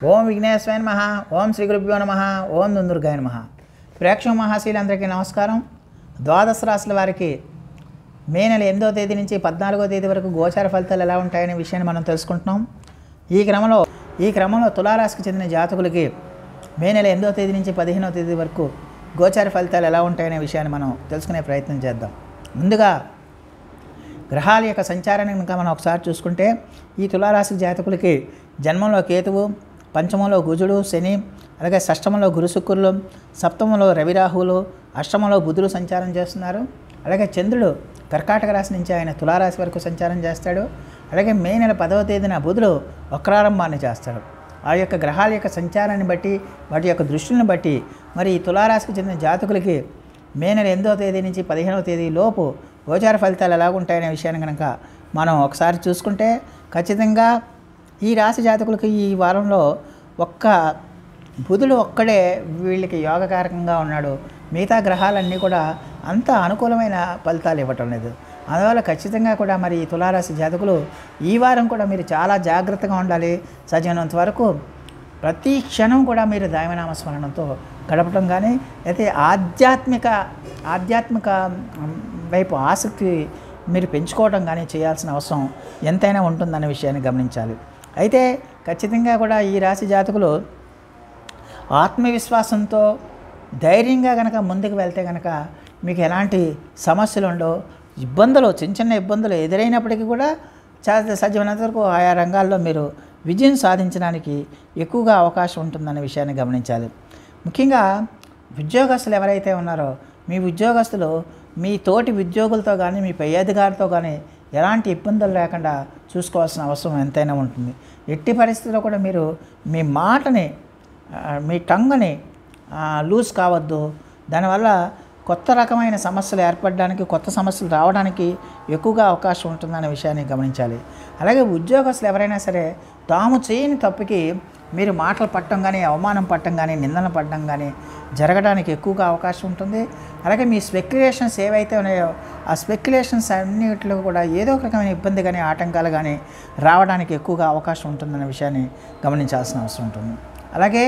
ఓం విఘ్నేశ్వరాయ నమ ఓం శ్రీ గురుభ్యో నమ ఓం దుందుర్గాయ నమ ప్రేక్షక మహాశీలందరికీ నమస్కారం ద్వాదశ రాశుల వారికి మే నెల ఎనిమిదో తేదీ నుంచి పద్నాలుగో తేదీ వరకు గోచార ఫలితాలు ఎలా ఉంటాయనే విషయాన్ని మనం తెలుసుకుంటున్నాం ఈ క్రమంలో ఈ క్రమంలో తులారాశికి చెందిన జాతకులకి మే నెల ఎనిమిదో తేదీ నుంచి పదిహేనో తేదీ వరకు గోచార ఫలితాలు ఎలా ఉంటాయనే విషయాన్ని మనం తెలుసుకునే ప్రయత్నం చేద్దాం ముందుగా గ్రహాల యొక్క సంచారాన్ని కనుక మనం ఒకసారి చూసుకుంటే ఈ తులారాశి జాతకులకి జన్మంలో కేతువు పంచమంలో గుజుడు శని అలాగే షష్టమంలో గురు శుక్రులు సప్తమంలో రవిరాహువులు అష్టమంలో బుధుడు సంచారం చేస్తున్నారు అలాగే చంద్రుడు కర్కాటక రాశి నుంచి ఆయన తులారాశి వరకు సంచారం చేస్తాడు అలాగే మే నెల పదవ తేదీన బుధుడు వక్రారంభాన్ని చేస్తాడు ఆ యొక్క గ్రహాల యొక్క సంచారాన్ని బట్టి వాటి యొక్క దృష్టిని బట్టి మరి ఈ తులారాశికి చెందిన జాతకులకి మే నెల ఎనిమిదవ తేదీ నుంచి పదిహేనవ తేదీ లోపు గోచార ఫలితాలు ఎలా ఉంటాయనే విషయాన్ని కనుక మనం ఒకసారి చూసుకుంటే ఖచ్చితంగా ఈ రాశి జాతకులకి ఈ వారంలో ఒక్క బుధుడు ఒక్కడే వీళ్ళకి యోగకారకంగా ఉన్నాడు మిగతా గ్రహాలన్నీ కూడా అంత అనుకూలమైన ఫలితాలు ఇవ్వటం లేదు అందువల్ల ఖచ్చితంగా కూడా మరి ఈ తులారాశి జాతకులు ఈ వారం కూడా మీరు చాలా జాగ్రత్తగా ఉండాలి సజనంత వరకు ప్రతి క్షణం కూడా మీరు దైవనామ స్మరణంతో గడపడం కానీ అయితే ఆధ్యాత్మిక ఆధ్యాత్మిక మ్, వైపు ఆసక్తి మీరు పెంచుకోవడం కానీ చేయాల్సిన అవసరం ఎంతైనా ఉంటుందనే విషయాన్ని గమనించాలి అయితే ఖచ్చితంగా కూడా ఈ రాశి జాతకులు ఆత్మవిశ్వాసంతో ధైర్యంగా కనుక ముందుకు వెళ్తే కనుక మీకు ఎలాంటి సమస్యలు ఉండవు ఇబ్బందులు చిన్న చిన్న ఇబ్బందులు ఎదురైనప్పటికీ కూడా చాలా సాధ్యమైనంత వరకు ఆయా రంగాల్లో మీరు విజయం సాధించడానికి ఎక్కువగా అవకాశం ఉంటుందనే విషయాన్ని గమనించాలి ముఖ్యంగా ఉద్యోగస్తులు ఎవరైతే ఉన్నారో మీ ఉద్యోగస్తులు మీ తోటి ఉద్యోగులతో కానీ మీ పై అధికారితో కానీ ఎలాంటి ఇబ్బందులు లేకుండా చూసుకోవాల్సిన అవసరం ఎంతైనా ఉంటుంది ఎట్టి పరిస్థితుల్లో కూడా మీరు మీ మాటని ఆ, మీ టంగుని లూజ్ కావద్దు దానివల్ల కొత్త రకమైన సమస్యలు ఏర్పడడానికి కొత్త సమస్యలు రావడానికి ఎక్కువగా అవకాశం ఉంటుందనే విషయాన్ని గమనించాలి అలాగే ఉద్యోగస్తులు ఎవరైనా సరే తాము చేయని తప్పుకి మీరు మాటలు పట్టడం కానీ అవమానం పట్టడం కానీ నిందన పడడం కానీ జరగడానికి ఎక్కువగా అవకాశం ఉంటుంది అలాగే మీ స్పెక్యులేషన్స్ ఏవైతే ఉన్నాయో ఆ స్పెక్యులేషన్స్ అన్నిటిలో కూడా ఏదో ఒక రకమైన ఇబ్బంది కానీ ఆటంకాలు కానీ రావడానికి ఎక్కువగా అవకాశం ఉంటుందనే విషయాన్ని గమనించాల్సిన అవసరం ఉంటుంది అలాగే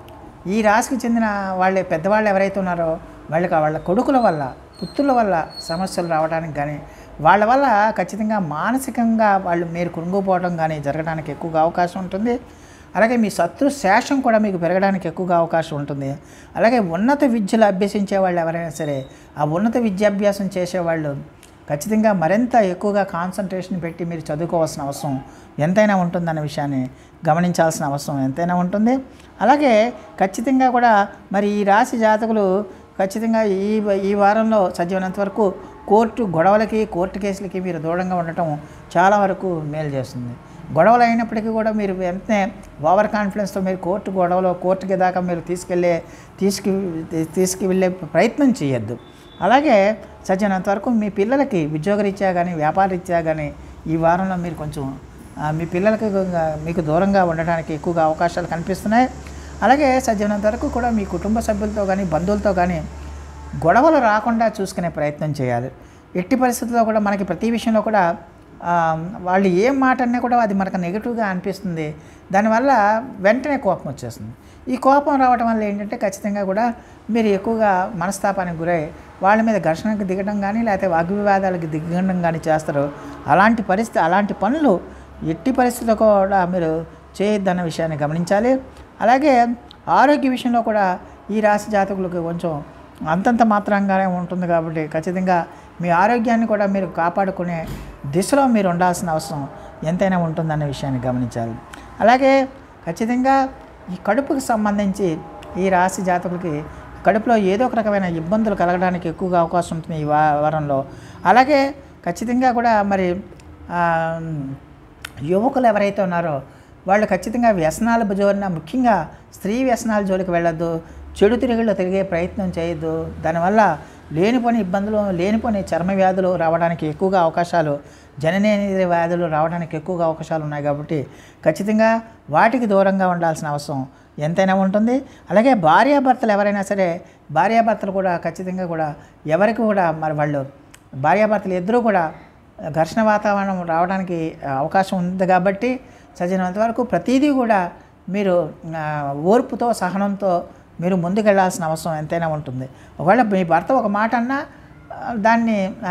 ఈ రాశికి చెందిన వాళ్ళే పెద్దవాళ్ళు ఎవరైతే ఉన్నారో వాళ్ళకి వాళ్ళ కొడుకుల వల్ల పుత్రుల వల్ల సమస్యలు రావడానికి కానీ వాళ్ళ వల్ల ఖచ్చితంగా మానసికంగా వాళ్ళు మీరు కృంగిపోవడం కానీ జరగడానికి ఎక్కువగా అవకాశం ఉంటుంది అలాగే మీ శత్రు శేషం కూడా మీకు పెరగడానికి ఎక్కువగా అవకాశం ఉంటుంది అలాగే ఉన్నత విద్యలు అభ్యసించే వాళ్ళు ఎవరైనా సరే ఆ ఉన్నత విద్యాభ్యాసం చేసేవాళ్ళు ఖచ్చితంగా మరింత ఎక్కువగా కాన్సన్ట్రేషన్ పెట్టి మీరు చదువుకోవాల్సిన అవసరం ఎంతైనా ఉంటుందన్న విషయాన్ని గమనించాల్సిన అవసరం ఎంతైనా ఉంటుంది అలాగే ఖచ్చితంగా కూడా మరి ఈ రాశి జాతకులు ఖచ్చితంగా ఈ ఈ వారంలో సజీవనంత వరకు కోర్టు గొడవలకి కోర్టు కేసులకి మీరు దూరంగా ఉండటం చాలా వరకు మేలు చేస్తుంది గొడవలు అయినప్పటికీ కూడా మీరు వెంటనే ఓవర్ కాన్ఫిడెన్స్తో మీరు కోర్టు గొడవలో కోర్టుకి దాకా మీరు తీసుకెళ్ళే తీసుకు తీసుకువెళ్ళే ప్రయత్నం చేయొద్దు అలాగే సజ్జనంత వరకు మీ పిల్లలకి ఉద్యోగరీత్యా కానీ వ్యాపారరీత్యా కానీ ఈ వారంలో మీరు కొంచెం ఆ, మీ పిల్లలకి గా- మీకు దూరంగా ఉండడానికి ఎక్కువగా అవకాశాలు కనిపిస్తున్నాయి అలాగే సజ్జనంత వరకు కూడా మీ కుటుంబ సభ్యులతో కానీ బంధువులతో కానీ గొడవలు రాకుండా చూసుకునే ప్రయత్నం చేయాలి ఎట్టి పరిస్థితుల్లో కూడా మనకి ప్రతి విషయంలో కూడా ఆ, వాళ్ళు ఏం మాట అన్నా కూడా అది మనకు నెగిటివ్గా అనిపిస్తుంది దానివల్ల వెంటనే కోపం వచ్చేస్తుంది ఈ కోపం రావడం వల్ల ఏంటంటే ఖచ్చితంగా కూడా మీరు ఎక్కువగా మనస్తాపానికి గురై వాళ్ళ మీద ఘర్షణకు దిగడం కానీ లేకపోతే వాగ్వివాదాలకు దిగడం కానీ చేస్తారు అలాంటి పరిస్థితి అలాంటి పనులు ఎట్టి పరిస్థితుల్లో కూడా మీరు చేయొద్దన్న విషయాన్ని గమనించాలి అలాగే ఆరోగ్య విషయంలో కూడా ఈ రాశి జాతకులకు కొంచెం అంతంత మాత్రంగానే ఉంటుంది కాబట్టి ఖచ్చితంగా మీ ఆరోగ్యాన్ని కూడా మీరు కాపాడుకునే దిశలో మీరు ఉండాల్సిన అవసరం ఎంతైనా ఉంటుందన్న విషయాన్ని గమనించాలి అలాగే ఖచ్చితంగా ఈ కడుపుకి సంబంధించి ఈ రాశి జాతకులకి కడుపులో ఏదో ఒక రకమైన ఇబ్బందులు కలగడానికి ఎక్కువగా అవకాశం ఉంటుంది ఈ వా వారంలో అలాగే ఖచ్చితంగా కూడా మరి ఆ, యువకులు ఎవరైతే ఉన్నారో వాళ్ళు ఖచ్చితంగా వ్యసనాల జోలిన ముఖ్యంగా స్త్రీ వ్యసనాల జోలికి వెళ్ళొద్దు చెడు తిరుగుళ్ళు తిరిగే ప్రయత్నం చేయొద్దు దానివల్ల లేనిపోని ఇబ్బందులు లేనిపోని చర్మ వ్యాధులు రావడానికి ఎక్కువగా అవకాశాలు జననేంద్రియ వ్యాధులు రావడానికి ఎక్కువగా అవకాశాలు ఉన్నాయి కాబట్టి ఖచ్చితంగా వాటికి దూరంగా ఉండాల్సిన అవసరం ఎంతైనా ఉంటుంది అలాగే భార్యాభర్తలు ఎవరైనా సరే భార్యాభర్తలు కూడా ఖచ్చితంగా కూడా ఎవరికి కూడా మరి వాళ్ళు భార్యాభర్తలు ఇద్దరూ కూడా ఘర్షణ వాతావరణం రావడానికి అవకాశం ఉంది కాబట్టి సజ్జనంత వరకు ప్రతిదీ కూడా మీరు ఆ, ఓర్పుతో సహనంతో మీరు ముందుకెళ్లాల్సిన అవసరం ఎంతైనా ఉంటుంది ఒకవేళ మీ భర్త ఒక మాట అన్నా ఆ, దాన్ని ఆ,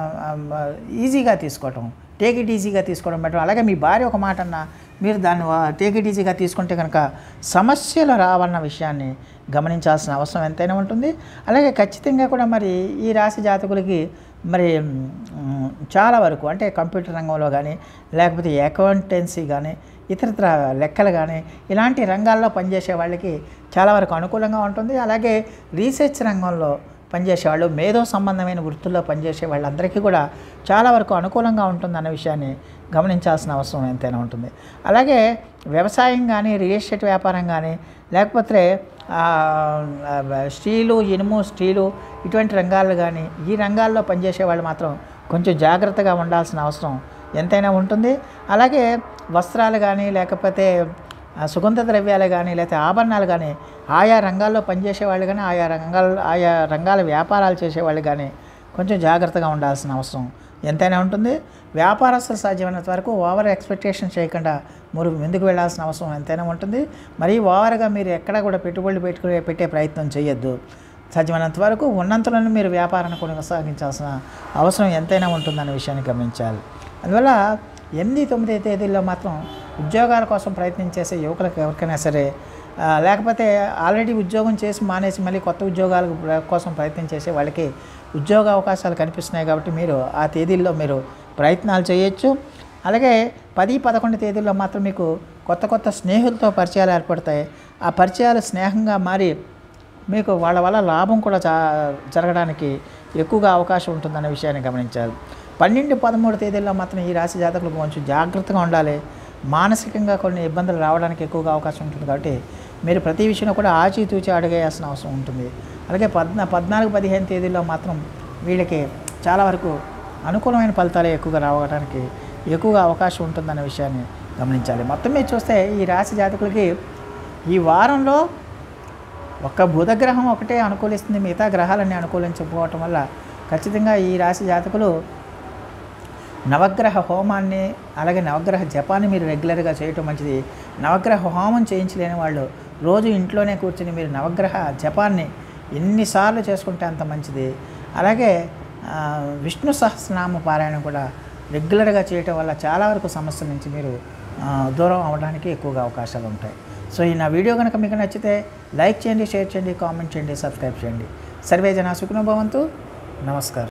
ఆ, ఈజీగా తీసుకోవటం టేక్ ఇట్ ఈజీగా తీసుకోవడం బెటర్ అలాగే మీ భార్య ఒక మాట అన్నా మీరు దాన్ని టేక్ ఇట్ ఈజీగా తీసుకుంటే కనుక సమస్యలు రావన్న విషయాన్ని గమనించాల్సిన అవసరం ఎంతైనా ఉంటుంది అలాగే ఖచ్చితంగా కూడా మరి ఈ రాశి జాతకులకి మరి మ్, చాలా వరకు అంటే కంప్యూటర్ రంగంలో కానీ లేకపోతే అకౌంటెన్సీ కానీ ఇతరత్ర లెక్కలు కానీ ఇలాంటి రంగాల్లో పనిచేసే వాళ్ళకి చాలా వరకు అనుకూలంగా ఉంటుంది అలాగే రీసెర్చ్ రంగంలో పనిచేసేవాళ్ళు మేధో సంబంధమైన వృత్తుల్లో పనిచేసే వాళ్ళందరికీ కూడా చాలా వరకు అనుకూలంగా ఉంటుందన్న విషయాన్ని గమనించాల్సిన అవసరం ఎంతైనా ఉంటుంది అలాగే వ్యవసాయం కానీ రియల్ ఎస్టేట్ వ్యాపారం కానీ లేకపోతే ఆ, ఆ, స్టీలు ఇనుము స్టీలు ఇటువంటి రంగాలు కానీ ఈ రంగాల్లో పనిచేసే వాళ్ళు మాత్రం కొంచెం జాగ్రత్తగా ఉండాల్సిన అవసరం ఎంతైనా ఉంటుంది అలాగే వస్త్రాలు కానీ లేకపోతే ఆ, సుగంధ ద్రవ్యాలు కానీ లేకపోతే ఆభరణాలు కానీ ఆయా రంగాల్లో పనిచేసే వాళ్ళు కానీ ఆయా రంగాల ఆయా రంగాల వ్యాపారాలు చేసేవాళ్ళు కానీ కొంచెం జాగ్రత్తగా ఉండాల్సిన అవసరం ఎంతైనా ఉంటుంది వ్యాపారస్తులు సాధ్యమైనంత వరకు ఓవర్ ఎక్స్పెక్టేషన్ చేయకుండా మీరు ముందుకు వెళ్ళాల్సిన అవసరం ఎంతైనా ఉంటుంది మరీ ఓవర్గా మీరు ఎక్కడ కూడా పెట్టుబడులు పెట్టుకునే పెట్టే ప్రయత్నం చేయొద్దు సాధ్యమైనంత వరకు ఉన్నంతలోనే మీరు వ్యాపారాన్ని కొనసాగించాల్సిన అవసరం ఎంతైనా ఉంటుందనే విషయాన్ని గమనించాలి అందువల్ల ఎనిమిది తొమ్మిది తేదీల్లో మాత్రం ఉద్యోగాల కోసం ప్రయత్నం చేసే యువకులకు ఎవరికైనా సరే ఆ, లేకపోతే ఆల్రెడీ ఉద్యోగం చేసి మానేసి మళ్ళీ కొత్త ఉద్యోగాల కోసం ప్రయత్నం చేసే వాళ్ళకి ఉద్యోగ అవకాశాలు కనిపిస్తున్నాయి కాబట్టి మీరు ఆ తేదీల్లో మీరు ప్రయత్నాలు చేయొచ్చు అలాగే పది పదకొండు తేదీల్లో మాత్రం మీకు కొత్త కొత్త స్నేహితులతో పరిచయాలు ఏర్పడతాయి ఆ పరిచయాలు స్నేహంగా మారి మీకు వాళ్ళ వల్ల లాభం కూడా జా జరగడానికి ఎక్కువగా అవకాశం ఉంటుందనే విషయాన్ని గమనించాలి పన్నెండు పదమూడు తేదీల్లో మాత్రం ఈ రాశి జాతకులు కొంచెం జాగ్రత్తగా ఉండాలి మానసికంగా కొన్ని ఇబ్బందులు రావడానికి ఎక్కువగా అవకాశం ఉంటుంది కాబట్టి మీరు ప్రతి విషయంలో కూడా ఆచితూచి అడిగేయాల్సిన అవసరం ఉంటుంది అలాగే పద్నా పద్నాలుగు పదిహేను తేదీల్లో మాత్రం వీళ్ళకి చాలా వరకు అనుకూలమైన ఫలితాలే ఎక్కువగా రావడానికి ఎక్కువగా అవకాశం ఉంటుందనే విషయాన్ని గమనించాలి మొత్తం మీద చూస్తే ఈ రాశి జాతకులకి ఈ వారంలో ఒక్క బుధగ్రహం ఒకటే అనుకూలిస్తుంది మిగతా గ్రహాలన్నీ అనుకూలించకపోవటం వల్ల ఖచ్చితంగా ఈ రాశి జాతకులు నవగ్రహ హోమాన్ని అలాగే నవగ్రహ జపాన్ని మీరు రెగ్యులర్గా చేయటం మంచిది నవగ్రహ హోమం చేయించలేని వాళ్ళు రోజు ఇంట్లోనే కూర్చొని మీరు నవగ్రహ జపాన్ని ఎన్నిసార్లు చేసుకుంటే అంత మంచిది అలాగే ఆ, విష్ణు సహస్రనామ పారాయణం కూడా రెగ్యులర్గా చేయటం వల్ల చాలా వరకు సమస్యల నుంచి మీరు ఆ, దూరం అవ్వడానికి ఎక్కువగా అవకాశాలు ఉంటాయి సో ఈ నా వీడియో కనుక మీకు నచ్చితే లైక్ చేయండి షేర్ చేయండి కామెంట్ చేయండి సబ్స్క్రైబ్ చేయండి సర్వే జన సుఖనుభవంతు నమస్కారం